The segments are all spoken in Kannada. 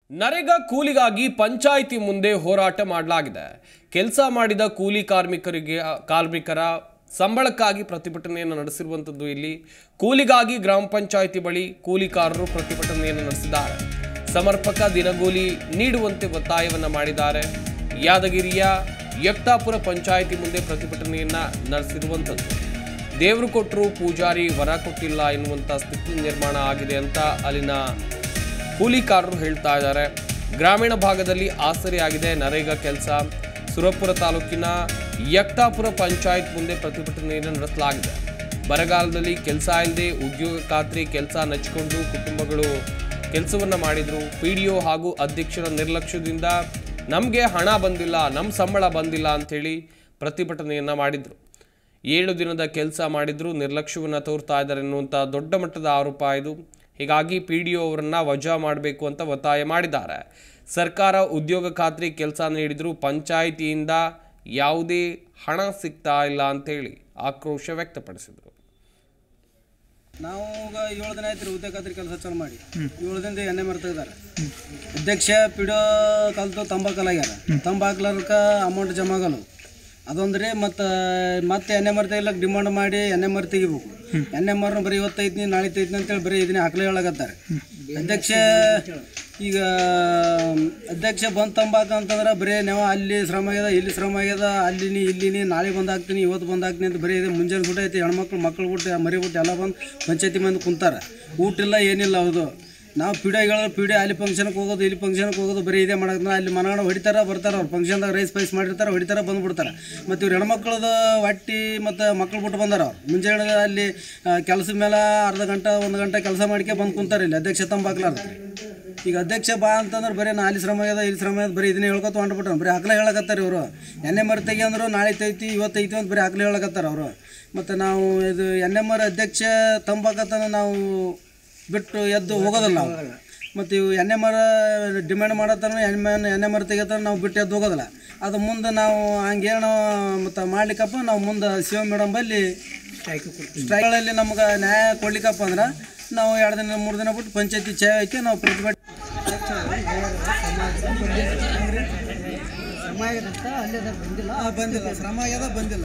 ನರೇಗಾ ಕೂಲಿಗಾಗಿ ಪಂಚಾಯಿತಿ ಮುಂದೆ ಹೋರಾಟ ಮಾಡಲಾಗಿದೆ ಕೆಲಸ ಮಾಡಿದ ಕೂಲಿ ಕಾರ್ಮಿಕರಿಗೆ ಕಾರ್ಮಿಕರ ಸಂಬಳಕ್ಕಾಗಿ ಪ್ರತಿಭಟನೆಯನ್ನು ನಡೆಸಿರುವಂಥದ್ದು ಇಲ್ಲಿ ಕೂಲಿಗಾಗಿ ಗ್ರಾಮ ಪಂಚಾಯಿತಿ ಬಳಿ ಕೂಲಿಕಾರರು ಪ್ರತಿಭಟನೆಯನ್ನು ನಡೆಸಿದ್ದಾರೆ ಸಮರ್ಪಕ ದಿನಗೂಲಿ ನೀಡುವಂತೆ ಒತ್ತಾಯವನ್ನು ಮಾಡಿದ್ದಾರೆ ಯಾದಗಿರಿಯ ಯಕ್ತಾಪುರ ಪಂಚಾಯಿತಿ ಮುಂದೆ ಪ್ರತಿಭಟನೆಯನ್ನ ನಡೆಸಿರುವಂಥದ್ದು ದೇವರು ಕೊಟ್ಟರು ಪೂಜಾರಿ ವರ ಕೊಟ್ಟಿಲ್ಲ ಎನ್ನುವಂಥ ಸ್ಥಿತಿ ನಿರ್ಮಾಣ ಆಗಿದೆ ಅಂತ ಅಲ್ಲಿನ ಕೂಲಿಕಾರರು ಹೇಳ್ತಾ ಇದ್ದಾರೆ ಗ್ರಾಮೀಣ ಭಾಗದಲ್ಲಿ ಆಸರೆಯಾಗಿದೆ ನರೇಗಾ ಕೆಲಸ ಸುರಪುರ ತಾಲೂಕಿನ ಯಕ್ತಾಪುರ ಪಂಚಾಯತ್ ಮುಂದೆ ಪ್ರತಿಭಟನೆಯನ್ನು ನಡೆಸಲಾಗಿದೆ ಬರಗಾಲದಲ್ಲಿ ಕೆಲಸ ಇಲ್ಲದೆ ಉದ್ಯೋಗ ಖಾತ್ರಿ ಕೆಲಸ ನಚ್ಚಿಕೊಂಡು ಕುಟುಂಬಗಳು ಕೆಲಸವನ್ನು ಮಾಡಿದ್ರು ಪಿ ಡಿ ಒ ಹಾಗೂ ಅಧ್ಯಕ್ಷರ ನಿರ್ಲಕ್ಷ್ಯದಿಂದ ನಮಗೆ ಹಣ ಬಂದಿಲ್ಲ ನಮ್ಮ ಸಂಬಳ ಬಂದಿಲ್ಲ ಅಂಥೇಳಿ ಪ್ರತಿಭಟನೆಯನ್ನು ಮಾಡಿದರು ಏಳು ದಿನದ ಕೆಲಸ ಮಾಡಿದ್ರು ನಿರ್ಲಕ್ಷ್ಯವನ್ನು ತೋರ್ತಾ ಇದ್ದಾರೆ ಎನ್ನುವಂಥ ದೊಡ್ಡ ಮಟ್ಟದ ಆರೋಪ ಇದು ಹೀಗಾಗಿ ಪಿ ಡಿ ಒ ಅವರನ್ನು ವಜಾ ಮಾಡಬೇಕು ಅಂತ ಒತ್ತಾಯ ಮಾಡಿದ್ದಾರೆ ಸರ್ಕಾರ ಉದ್ಯೋಗ ಖಾತ್ರಿ ಕೆಲಸ ನೀಡಿದ್ರು ಪಂಚಾಯಿತಿಯಿಂದ ಯಾವುದೇ ಹಣ ಸಿಗ್ತಾ ಇಲ್ಲ ಅಂತೇಳಿ ಆಕ್ರೋಶ ವ್ಯಕ್ತಪಡಿಸಿದರು ನಾವು ಈಗ ಏಳು ದಿನ ಆಯ್ತು ರೀ ಉದ್ಯೋಗ ಖಾತ್ರಿ ಕೆಲಸ ಚಾಲು ಮಾಡಿ ಏಳು ದಿನದ ಎಣ್ಣೆ ಮರ್ತಾ ಇದ್ದಾರೆ ಅಧ್ಯಕ್ಷ ಪಿಡೋ ಕಲ್ತು ತಂಬಾಕಲಾಗ್ಯಾರ ತಂಬಾಕ್ಲಾರ್ಕ ಅಮೌಂಟ್ ಜಮಾ ಆಗಲ್ಲ ಅದೊಂದು ರೀ ಮತ್ತು ಮತ್ತೆ ಎಣ್ಣೆ ಮರ ತೆಗಿಲಕ್ಕೆ ಡಿಮಾಂಡ್ ಮಾಡಿ ಎಣ್ಣೆ ಮರ ತೆಗಿಬೇಕು ಎಣ್ಣೆ ಮರನ ಬರೀ ಇವತ್ತೈತ್ನಿ ನಾಳೆ ಐತ್ನಿ ಅಂತೇಳಿ ಬರೀ ಇದನ್ನೇ ಹಾಕ್ಲೇ ಹೇಳಕತ್ತಾರೆ ಅಧ್ಯಕ್ಷ ಈಗ ಅಧ್ಯಕ್ಷ ಬಂದ್ ತಂಬಾಕ ಅಂತಂದ್ರೆ ಬರೀ ನಾವು ಅಲ್ಲಿ ಶ್ರಮ ಆಗ್ಯದ ಇಲ್ಲಿ ಶ್ರಮ ಆಗ್ಯದ ಅಲ್ಲಿನಿ ಇಲ್ಲಿನಿ ನಾಳೆ ಬಂದು ಹಾಕ್ತೀನಿ ಇವತ್ತು ಬಂದು ಹಾಕ್ತೀನಿ ಅಂತ ಬರೀ ಇದೆ ಮುಂಜಾನೆ ಊಟ ಐತಿ ಹೆಣ್ಮಕ್ಳು ಮಕ್ಳು ಬಿಟ್ಟು ಮರಿ ಬಿಟ್ಟು ಎಲ್ಲ ಬಂದು ಪಂಚಾಯತಿ ಮಂದಿ ಕುಂತಾರ ಊಟ ಇಲ್ಲ ಏನಿಲ್ಲ ಹೌದು ನಾವು ಪಿಡಿಯೋಗಳು ಪಿಡಿ ಅಲ್ಲಿ ಫಂಕ್ಷನ್ಗೆ ಹೋಗೋದು ಇಲ್ಲಿ ಫಂಕ್ಷನ್ಗೆ ಹೋಗೋದು ಬರೀ ಇದೇ ಮಾಡಕ್ಕೆ ಅಲ್ಲಿ ಮನಗಣ ಹೊಡಿತಾರ ಬರ್ತಾರ ಅವ್ರು ಫಂಕ್ಷನ್ದಾಗ ರೈಸ್ ಪೈಸ್ ಮಾಡಿರ್ತಾರೆ ಹೊಡಿತಾರ ಬಂದ್ಬಿಡ್ತಾರೆ ಮತ್ತು ಇವ್ರು ಹೆಣ್ಮಕ್ಳದ ಹೊಟ್ಟಿ ಮತ್ತು ಮಕ್ಳು ಬಿಟ್ಟು ಬಂದಾರ ಅವ್ರು ಮುಂಜಾನೆ ಅಲ್ಲಿ ಕೆಲಸದ ಮೇಲೆ ಅರ್ಧ ಗಂಟೆ ಒಂದು ಗಂಟೆ ಕೆಲಸ ಮಾಡ್ಕೆ ಬಂದು ಕುಂತಾರೆ ಇಲ್ಲಿ ಅಧ್ಯಕ್ಷ ತಂಬಾಕ್ಲಾರ್ದು ಈಗ ಅಧ್ಯಕ್ಷ ಬಾ ಅಂತಂದ್ರೆ ಬರೀ ನಾ ಅಲ್ಲಿ ಶ್ರಮ ಆಗ್ಯದ ಇಲ್ಲಿ ಶ್ರಮ ಆಗ್ಯದ ಬರೀ ಇದನ್ನೇ ಹೇಳ್ಕೊತ ಹೊಂಟ್ಬಿಟ್ರು ಬರೀ ಹಕ್ಲೆ ಹೇಳಕತ್ತಾರೆ ಇವರು ಎಣ್ಣೆ ಮರ ತೆಗಿ ಅಂದ್ರು ನಾಳೆ ತೈತಿ ಇವತ್ತು ಐತಿ ಅಂತ ಬರೀ ಹಕ್ಲೆ ಹೇಳಕತ್ತಾರ ಅವರು ಮತ್ತು ನಾವು ಇದು ಎಣ್ಣೆ ಮರ ಅಧ್ಯಕ್ಷ ತಂಬಾಕತನ ನಾವು ಬಿಟ್ಟು ಎದ್ದು ಹೋಗೋದಿಲ್ಲ ನಾವು ಮತ್ತು ಇವು ಎಣ್ಣೆ ಮರ ಡಿಮ್ಯಾಂಡ್ ಮಾಡತ್ತಾನ ಎಣ್ಣೆ ಎಣ್ಣೆ ಮರ ತೆಗಿತಾನ ನಾವು ಬಿಟ್ಟು ಎದ್ದು ಹೋಗೋದಿಲ್ಲ ಅದು ಮುಂದೆ ನಾವು ಹಂಗೇನೋ ಮತ್ತು ಮಾಡ್ಲಿಕ್ಕಪ್ಪ ನಾವು ಮುಂದೆ ಶಿವ ಮೇಡಮ್ ಬಲ್ಲಿ ಸ್ಟ್ರೈಕ್ಗಳಲ್ಲಿ ನಮ್ಗೆ ನ್ಯಾಯ ಕೊಡ್ಲಿಕ್ಕಪ್ಪ ಅಂದ್ರೆ ನಾವು ಎರಡು ದಿನ ಮೂರು ದಿನ ಬಿಟ್ಟು ಪಂಚಾಯತಿ ಚೇ ಹಾಕಿ ನಾವು ಪ್ರತಿಭಟನೆ ಆ, ಬಂದಿಲ್ಲ ಶ್ರಮ ಆಗ್ಯದ ಬಂದಿಲ್ಲ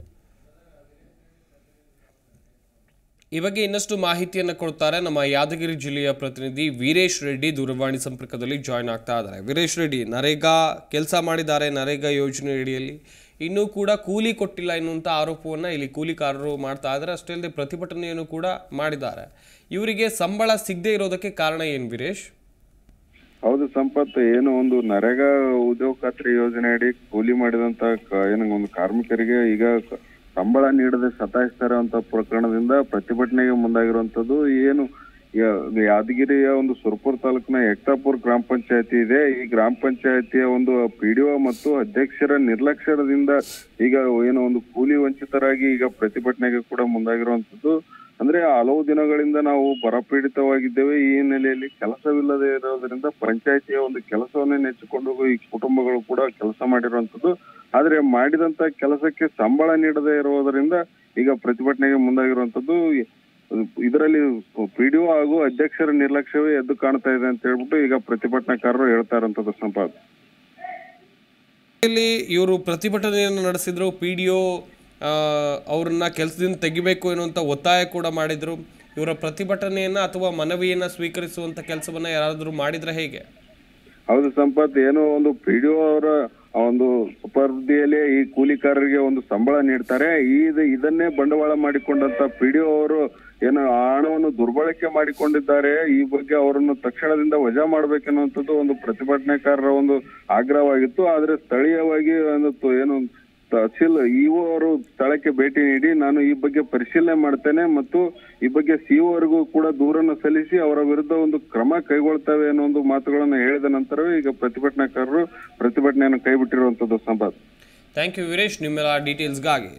ಈ ಬಗ್ಗೆ ಇನ್ನಷ್ಟು ಮಾಹಿತಿಯನ್ನು ಕೊಡ್ತಾರೆ ನಮ್ಮ ಯಾದಗಿರಿ ಜಿಲ್ಲೆಯ ಪ್ರತಿನಿಧಿ ವೀರೇಶ್ ರೆಡ್ಡಿ ದೂರವಾಣಿ ಸಂಪರ್ಕದಲ್ಲಿ ಜಾಯ್ನ್ ಆಗ್ತಾ ಇದ್ದಾರೆ ವೀರೇಶ್ ರೆಡ್ಡಿ ನರೇಗಾ ಕೆಲಸ ಮಾಡಿದ್ದಾರೆ ನರೇಗಾ ಯೋಜನೆ ಅಡಿಯಲ್ಲಿ ಇನ್ನೂ ಕೂಡ ಕೂಲಿ ಕೊಟ್ಟಿಲ್ಲ ಎನ್ನುವಂಥ ಆರೋಪವನ್ನು ಇಲ್ಲಿ ಕೂಲಿಕಾರರು ಮಾಡ್ತಾ ಇದ್ದಾರೆ ಅಷ್ಟೇ ಅಲ್ಲದೆ ಪ್ರತಿಭಟನೆಯನ್ನು ಕೂಡ ಮಾಡಿದ್ದಾರೆ ಇವರಿಗೆ ಸಂಬಳ ಸಿಗದೆ ಇರೋದಕ್ಕೆ ಕಾರಣ ಏನು ವೀರೇಶ್ ಹೌದು ಸಂಪತ್ ಏನು ಒಂದು ನರೇಗಾ ಉದ್ಯೋಗ ಖಾತ್ರಿ ಯೋಜನೆ ಅಡಿ ಕೂಲಿ ಮಾಡಿದಂತ ಕ- ಏನು ಒಂದು ಕಾರ್ಮಿಕರಿಗೆ ಈಗ ಕ- ಸಂಬಳ ನೀಡದೆ ಸತಾಯಿಸ್ತಾರೆ ಅಂತ ಪ್ರಕರಣದಿಂದ ಪ್ರತಿಭಟನೆಗೆ ಮುಂದಾಗಿರುವಂತದ್ದು ಏನು ಯ- ಯಾದಗಿರಿಯ ಒಂದು ಸುರಪುರ ತಾಲೂಕಿನ ಎಕ್ತಾಪುರ್ ಗ್ರಾಮ ಪಂಚಾಯತಿ ಇದೆ ಈ ಗ್ರಾಮ ಪಂಚಾಯತಿಯ ಒಂದು ಪಿಡಿಒ ಮತ್ತು ಅಧ್ಯಕ್ಷರ ನಿರ್ಲಕ್ಷ್ಯದಿಂದ ಈಗ ಏನು ಒಂದು ಕೂಲಿ ವಂಚಿತರಾಗಿ ಈಗ ಪ್ರತಿಭಟನೆಗೆ ಕೂಡ ಮುಂದಾಗಿರುವಂತದ್ದು ಅಂದ್ರೆ ಹಲವು ದಿನಗಳಿಂದ ನಾವು ಬರಪೀಡಿತವಾಗಿದ್ದೇವೆ ಈ ಹಿನ್ನೆಲೆಯಲ್ಲಿ ಕೆಲಸವಿಲ್ಲದೆ ಇರೋದ್ರಿಂದ ಪಂಚಾಯತಿಯ ಒಂದು ಕೆಲಸವನ್ನೇ ನೆಚ್ಚಿಕೊಂಡು ಈ ಕುಟುಂಬಗಳು ಕೂಡ ಕೆಲಸ ಮಾಡಿರುವಂತದ್ದು ಆದ್ರೆ ಮಾಡಿದಂತ ಕೆಲಸಕ್ಕೆ ಸಂಬಳ ನೀಡದೇ ಇರುವುದರಿಂದ ಈಗ ಪ್ರತಿಭಟನೆಗೆ ಮುಂದಾಗಿರುವಂತದ್ದು ಇದರಲ್ಲಿ ಪಿಡಿಒ ಹಾಗೂ ಅಧ್ಯಕ್ಷರ ನಿರ್ಲಕ್ಷ್ಯವೇ ಎದ್ದು ಕಾಣ್ತಾ ಇದೆ ಅಂತ ಹೇಳ್ಬಿಟ್ಟು ಈಗ ಪ್ರತಿಭಟನಾಕಾರರು ಹೇಳ್ತಾ ಇರುವಂತದ್ದು ಸಂಪಾದ್ ಇಲ್ಲಿ ಇವರು ಪ್ರತಿಭಟನೆಯನ್ನು ನಡೆಸಿದ್ರು ಪಿ ಡಿ ಒ ಅವ್ರನ್ನ ಕೆಲಸದಿಂದ ತೆಗಿಬೇಕು ಎನ್ನುವಂಥ ಒತ್ತಾಯ ಕೂಡ ಮಾಡಿದ್ರು ಇವರ ಪ್ರತಿಭಟನೆಯನ್ನ ಅಥವಾ ಮನವಿಯನ್ನ ಸ್ವೀಕರಿಸುವಂತ ಕೆಲಸವನ್ನ ಯಾರಾದರೂ ಮಾಡಿದ್ರೆ ಹೇಗೆ ಹೌದು ಸಂಪತ್ ಏನೋ ಒಂದು ಪಿಡಿಒ ಅವರ ಒಂದು ಸ್ಪರ್ಧೆಯಲ್ಲಿ ಈ ಕೂಲಿಕಾರರಿಗೆ ಒಂದು ಸಂಬಳ ನೀಡ್ತಾರೆ ಈ ಇದನ್ನೇ ಬಂಡವಾಳ ಮಾಡಿಕೊಂಡಂತ ಪಿಡಿಒ ಅವರು ಏನು ಆ ಹಣವನ್ನು ದುರ್ಬಳಕೆ ಮಾಡಿಕೊಂಡಿದ್ದಾರೆ ಈ ಬಗ್ಗೆ ಅವರನ್ನು ತಕ್ಷಣದಿಂದ ವಜಾ ಮಾಡ್ಬೇಕೆನ್ನುವಂಥದ್ದು ಒಂದು ಪ್ರತಿಭಟನಾಕಾರರ ಒಂದು ಆಗ್ರಹವಾಗಿತ್ತು ಆದ್ರೆ ಸ್ಥಳೀಯವಾಗಿ ಒಂದು ತು- ಏನು ತಹಸೀಲ್ ಇಒ ಅವರು ಸ್ಥಳಕ್ಕೆ ಭೇಟಿ ನೀಡಿ ನಾನು ಈ ಬಗ್ಗೆ ಪರಿಶೀಲನೆ ಮಾಡ್ತೇನೆ ಮತ್ತು ಈ ಬಗ್ಗೆ ಸಿಒ ಅವರಿಗೂ ಕೂಡ ದೂರನ್ನು ಸಲ್ಲಿಸಿ ಅವರ ವಿರುದ್ಧ ಒಂದು ಕ್ರಮ ಕೈಗೊಳ್ತೇವೆ ಅನ್ನೋ ಒಂದು ಮಾತುಗಳನ್ನು ಹೇಳಿದ ನಂತರವೇ ಈಗ ಪ್ರತಿಭಟನಾಕಾರರು ಪ್ರತಿಭಟನೆಯನ್ನು ಕೈಬಿಟ್ಟಿರುವಂತದ್ದು ಸಂಪಾದ್ ಥ್ಯಾಂಕ್ ಯು ವೀರೇಶ್ ನಿಮ್ಮೆಲ್ಲ ಡೀಟೇಲ್ಸ್ಗಾಗಿ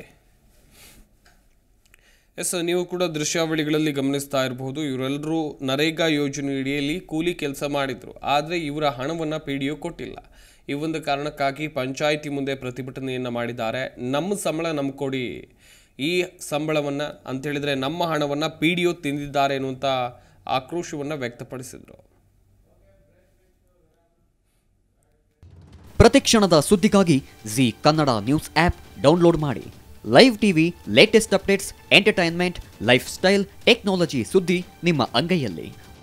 ಎಸ್ ನೀವು ಕೂಡ ದೃಶ್ಯಾವಳಿಗಳಲ್ಲಿ ಗಮನಿಸ್ತಾ ಇರಬಹುದು ಇವರೆಲ್ಲರೂ ನರೇಗಾ ಯೋಜನೆ ಅಡಿಯಲ್ಲಿ ಕೂಲಿ ಕೆಲಸ ಮಾಡಿದ್ರು ಆದರೆ ಇವರ ಹಣವನ್ನು ಪಿ ಡಿ ಒ ಕೊಟ್ಟಿಲ್ಲ ಈ ಒಂದು ಕಾರಣಕ್ಕಾಗಿ ಪಂಚಾಯಿತಿ ಮುಂದೆ ಪ್ರತಿಭಟನೆಯನ್ನು ಮಾಡಿದ್ದಾರೆ ನಮ್ಮ ಸಂಬಳ ನಮ್ಗೆ ಕೊಡಿ ಈ ಸಂಬಳವನ್ನು ಅಂತೇಳಿದರೆ ನಮ್ಮ ಹಣವನ್ನು ಪಿ ಡಿ ಒ ತಿಂದಿದ್ದಾರೆ ಎನ್ನುವಂಥ ಆಕ್ರೋಶವನ್ನು ವ್ಯಕ್ತಪಡಿಸಿದರು ಪ್ರತಿಕ್ಷಣದ ಸುದ್ದಿಗಾಗಿ Zee Kannada news app download ಮಾಡಿ live TV latest updates entertainment lifestyle technology ಸುದ್ದಿ ನಿಮ್ಮ ಅಂಗೈಯಲ್ಲಿ